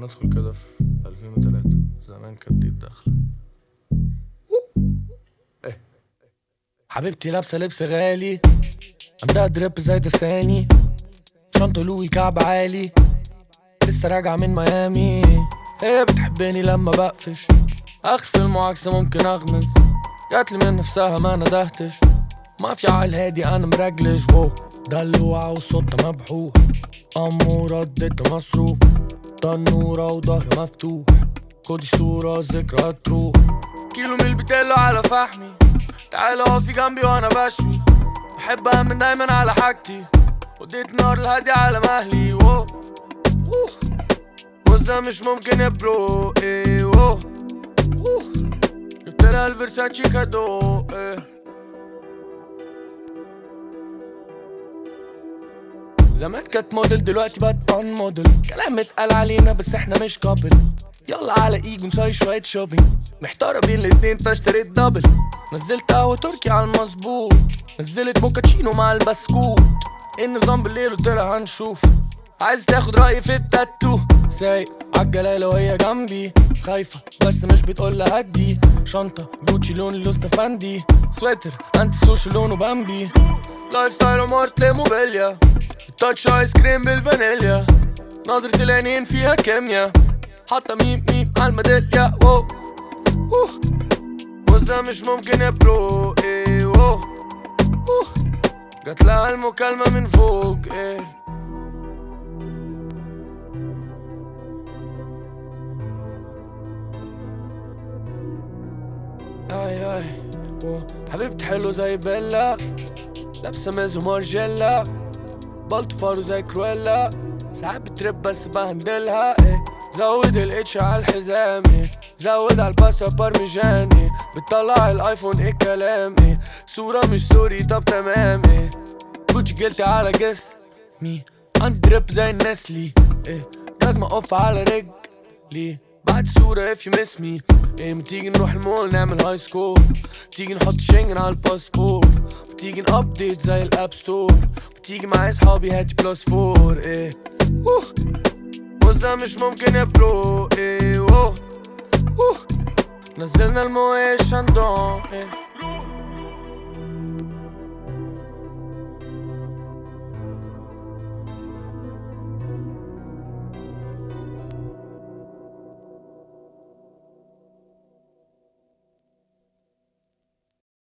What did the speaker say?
ندخل كده في 2003 زمان كانت دي الدخلة حبيبتي لابسة لبس غالي عندها دريب زي دساني شنطة لوي كعب عالي لسه راجعة من ميامي هي بتحبني لما بقفش اخفي المعاكسة ممكن اغمز جاتلي من نفسها ما ندهتش ما في على الهادي انا مرجلش هو دلوعة والصوت مبحوح أمورة اديت مصروف تنورة وظهر مفتوح خدي صورة ذكرى تروح كيلو من البتيلو على فحمي تعالى اقفي جنبي وانا بشوي بحب أأمن دايما على حاجتي وديت نار الهادي على مهلي وو ووه. وزة مش ممكن يا برو ايه ووه. ووه. جبت لها الفيرساتشي كادو ايه زمان كانت موديل دلوقتي بقت اون موديل كلام اتقال علينا بس احنا مش كابل يلا على ايجو نسوي شوية شوبينج محتارة بين الاتنين فاشتريت دبل نزلت قهوة تركي على المظبوط نزلت موكاتشينو مع البسكوت النظام بالليل وطلع هنشوف عايز تاخد رأيي في التاتو سايق عالجلالة وهي جنبي خايفة بس مش بتقول هدي شنطة جوتشي لون لوستافندي سويتر انتي سوشي لونه بامبي لايف ستايل ومارت موبيليا تاتش ايس كريم بالفانيليا نظرة العينين فيها كيميا حاطة ميم ميم على الميدالية وو ووه. وزة مش ممكن يا برو ايه وو ووه. جات لها المكالمة من فوق ايه اي اي وو. حبيبتي حلو زي بيلا لابسة ميزو مارجيلا بلط فارو زي كرويلا ساعات بترب بس بهندلها ايه زود الاتش على الحزام ايه زود على الباستا بارميجان ايه بتطلع الايفون ايه الكلام ايه صورة مش ستوري طب تمام ايه جوتشي جلتي على جسمي عندي دريب زي النسلي ايه جزمة اوف على رجلي بعد صورة if you miss me ايه ما تيجي نروح المول نعمل هاي سكور تيجي نحط شنجن على الباسبور وتيجي نابديت زي الاب ستور وتيجي معايا صحابي هاتي بلس فور ايه ووه. وزة مش ممكن يا برو ايه ووه. ووه. نزلنا المويه شاندون ايه